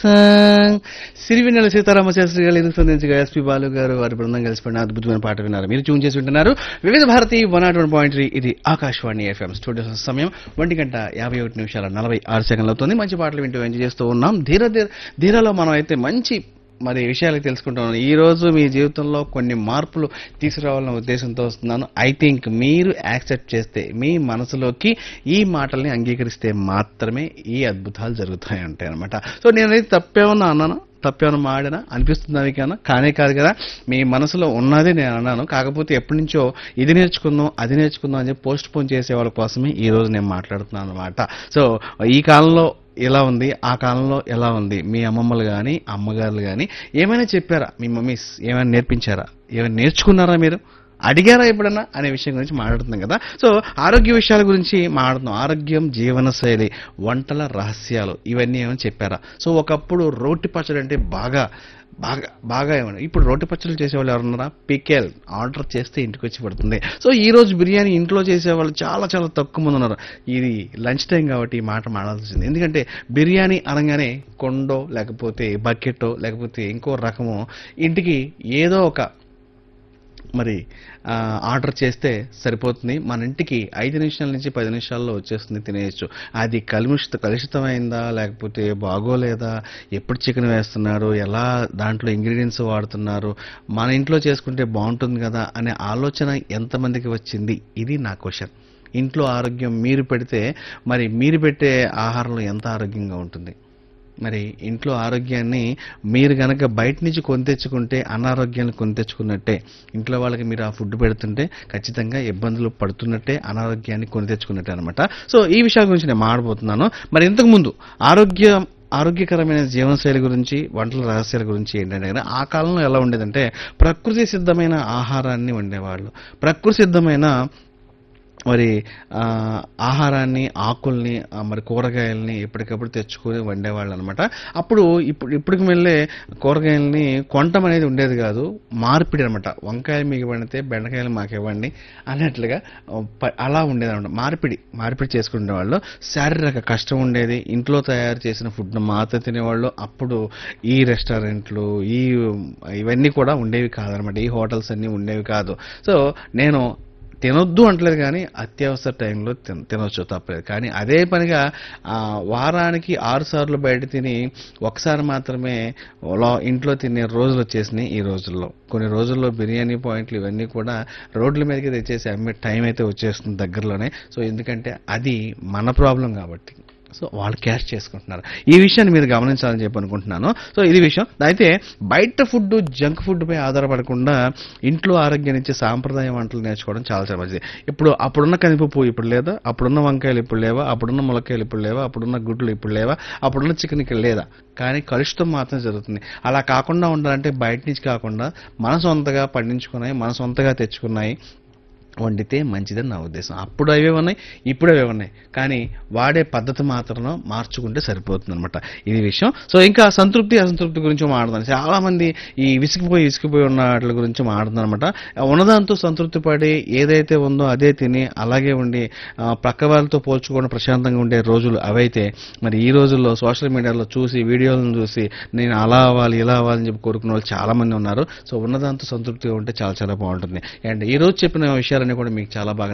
song Sirivennela Sitarama Sastry గారు ఎందుకు సంధించగా SP Balu గారు వారి బృందం కలిసిపోయిన అద్భుతమైన పాట విన్నారు మీరు ట్యూన్ చేసి వింటున్నారు Vividh Bharati one nought one point three ఇది ఆకాశవాణి ఎఫ్ఎం స్టూడియో సమయం ఒంటి గంట యాభై ఒకటి నిమిషాల నలభై ఆరు సెకండ్లు అవుతుంది మంచి పాటలు వింటూ ఎంజాయ్ చేస్తూ ఉన్నాం ధీర ధీర ధీరలో మనం అయితే మంచి మరి విషయాలు తెలుసుకుంటాను ఈ రోజు మీ జీవితంలో కొన్ని మార్పులు తీసుకురావాలన్న ఉద్దేశంతో వస్తున్నాను ఐ థింక్ మీరు యాక్సెప్ట్ చేస్తే మీ మనసులోకి ఈ మాటల్ని అంగీకరిస్తే మాత్రమే ఈ అద్భుతాలు జరుగుతాయి ఉంటాయి అనమాట సో నేనైతే తప్పేమన్నా అన్నాను తప్పేమన్నా మాడినా అనిపిస్తుంది మీకన్నా కానే కాదు కదా మీ మనసులో ఉన్నది నేను అన్నాను కాకపోతే ఎప్పటి నుంచో ఇది నేర్చుకుందాం అది నేర్చుకుందాం అని చెప్పి పోస్ట్ పోన్ చేసే వాళ్ళ కోసమే ఈ రోజు నేను మాట్లాడుతున్నాను అనమాట సో ఈ కాలంలో ఎలా ఉంది ఆ కాలంలో ఎలా ఉంది మీ అమ్మమ్మలు కానీ అమ్మగారులు కానీ ఏమైనా చెప్పారా మీ మమ్మీస్ ఏమైనా నేర్పించారా ఏమైనా నేర్చుకున్నారా మీరు అడిగారా ఎప్పుడన్నా అనే విషయం గురించి మాట్లాడుతున్నాం కదా సో ఆరోగ్య విషయాల గురించి మాట్లాడుతున్నాం ఆరోగ్యం జీవనశైలి వంటల రహస్యాలు ఇవన్నీ ఏమైనా చెప్పారా సో ఒకప్పుడు రోటి పచ్చడి అంటే బాగా బాగా బాగా ఏమన్నా ఇప్పుడు రోటి పచ్చళ్ళు చేసేవాళ్ళు ఎవరున్నారా పికెల్ ఆర్డర్ చేస్తే ఇంటికి వచ్చి పడుతుంది సో ఈ రోజు బిర్యానీ ఇంట్లో చేసేవాళ్ళు చాలా చాలా తక్కువ మంది ఉన్నారు ఇది లంచ్ టైం కాబట్టి ఈ మాట మాడాల్సింది ఎందుకంటే బిర్యానీ అనగానే కొండో లేకపోతే బకెట్టో లేకపోతే ఇంకో రకము ఇంటికి ఏదో ఒక మరి ఆ, ఆర్డర్ చేస్తే సరిపోతుంది మన ఇంటికి ఐదు నిమిషాల నుంచి పది నిమిషాల్లో వచ్చేస్తుంది తినేయచ్చు అది కలుషిత కలుషితమైందా లేకపోతే బాగోలేదా ఎప్పుడు చికెన్ వేస్తున్నారు ఎలా దాంట్లో ఇంగ్రీడియంట్స్ వాడుతున్నారు మన ఇంట్లో చేసుకుంటే బాగుంటుంది కదా అనే ఆలోచన ఎంతమందికి వచ్చింది ఇది నా క్వశ్చన్ ఇంట్లో ఆరోగ్యం మీరు పెడితే మరి మీరు పెట్టే ఆహారంలో ఎంత ఆరోగ్యంగా ఉంటుంది మరి ఇంట్లో ఆరోగ్యాన్ని మీరు గనక బయట నుంచి కొని తెచ్చుకుంటే అనారోగ్యాన్ని కొని తెచ్చుకున్నట్టే ఇంట్లో వాళ్ళకి మీరు ఆ ఫుడ్ పెడుతుంటే ఖచ్చితంగా ఇబ్బందులు పడుతున్నట్టే అనారోగ్యాన్ని కొని తెచ్చుకున్నట్టే అనమాట సో ఈ విషయాల గురించి నేను మాడబోతున్నాను మరి ఇంతకు ముందు ఆరోగ్యం ఆరోగ్యకరమైన జీవనశైలి గురించి వంటల రహస్యాల గురించి ఏంటంటే కనుక ఆ కాలంలో ఎలా ఉండేదంటే ప్రకృతి సిద్ధమైన ఆహారాన్ని వండేవాళ్ళు ప్రకృతి సిద్ధమైన మరి ఆ, ఆహారాన్ని ఆకుల్ని ఆ, మరి కూరగాయల్ని ఎప్పటికప్పుడు తెచ్చుకొని వండేవాళ్ళు అనమాట అప్పుడు ఇప్పుడు ఇప్పటికి వెళ్ళే కూరగాయల్ని కొనటం అనేది ఉండేది కాదు మార్పిడి అనమాట వంకాయలు మీకు వండితే బెండకాయలు మాకు ఇవ్వండి అన్నట్లుగా ఆ, ప- అలా ఉండేది అనమాట మార్పిడి మార్పిడి చేసుకునే వాళ్ళు శారీరక కష్టం ఉండేది ఇంట్లో తయారు చేసిన ఫుడ్ మాత్రం తినేవాళ్ళు అప్పుడు ఈ రెస్టారెంట్లు ఈ ఇవన్నీ కూడా ఉండేవి కాదనమాట ఈ హోటల్స్ అన్నీ ఉండేవి కాదు సో నేను తినొద్దు అంటలేదు కానీ అత్యవసర టైంలో తిన తినొచ్చు తప్పలేదు కానీ అదే పనిగా ఆ, వారానికి ఆరు సార్లు బయట తిని ఒకసారి మాత్రమే లో- ఇంట్లో తినే రోజులు వచ్చేసినాయి ఈ రోజుల్లో కొన్ని రోజుల్లో బిర్యానీ పాయింట్లు ఇవన్నీ కూడా రోడ్ల మీదకి తెచ్చేసి అమ్మే టైం అయితే వచ్చేస్తుంది దగ్గరలోనే సో ఎందుకంటే అది మన ప్రాబ్లం కాబట్టి సో వాళ్ళు క్యాష్ చేసుకుంటున్నారు ఈ విషయాన్ని మీరు గమనించాలని చెప్పి అనుకుంటున్నాను సో ఇది విషయం అయితే బయట ఫుడ్ జంక్ ఫుడ్ పై ఆధారపడకుండా ఇంట్లో ఆరోగ్యాన్ని ఇచ్చే సాంప్రదాయ వంటలు నేర్చుకోవడం చాలా చాలా మంచిది ఇప్పుడు అప్పుడున్న కందిపప్పు ఇప్పుడు లేదా అప్పుడున్న వంకాయలు ఇప్పుడు లేవా అప్పుడున్న ములక్కాయలు ఇప్పుడు లేవా అప్పుడున్న గుడ్లు ఇప్పుడు లేవా అప్పుడున్న చికెన్ ఇక్కడ లేదా కానీ కలుషితం మాత్రం జరుగుతుంది అలా కాకుండా ఉండాలంటే బయట నుంచి కాకుండా మన సొంతగా పండించుకున్నాయి మన సొంతగా తెచ్చుకున్నాయి వండితే మంచిదని నా ఉద్దేశం అప్పుడు అవే ఉన్నాయి ఇప్పుడు అవే ఉన్నాయి కానీ వాడే పద్ధతి మాత్రం మార్చుకుంటే సరిపోతుంది అనమాట ఇది విషయం సో ఇంకా సంతృప్తి అసంతృప్తి గురించి మాట్లాడుతాను చాలా మంది ఈ విసిగిపోయి విసిగిపోయి ఉన్న వాటి గురించి మాట్లాడుతాను అనమాట ఉన్నదాంతో సంతృప్తి పడి ఏదైతే ఉందో అదే తిని అలాగే ఉండి ఆ, ప్రక్క వాళ్ళతో పోల్చుకోవడం ప్రశాంతంగా ఉండే రోజులు అవైతే మరి ఈ రోజుల్లో సోషల్ మీడియాలో చూసి వీడియోలను చూసి నేను అలా అవ్వాలి ఇలా అవ్వాలని చెప్పి కోరుకునే వాళ్ళు చాలా మంది ఉన్నారు సో ఉన్నదాంతో సంతృప్తిగా ఉంటే చాలా చాలా బాగుంటుంది అండ్ ఈ రోజు చెప్పిన విషయాలన్నీ కూడా మీకు చాలా బాగా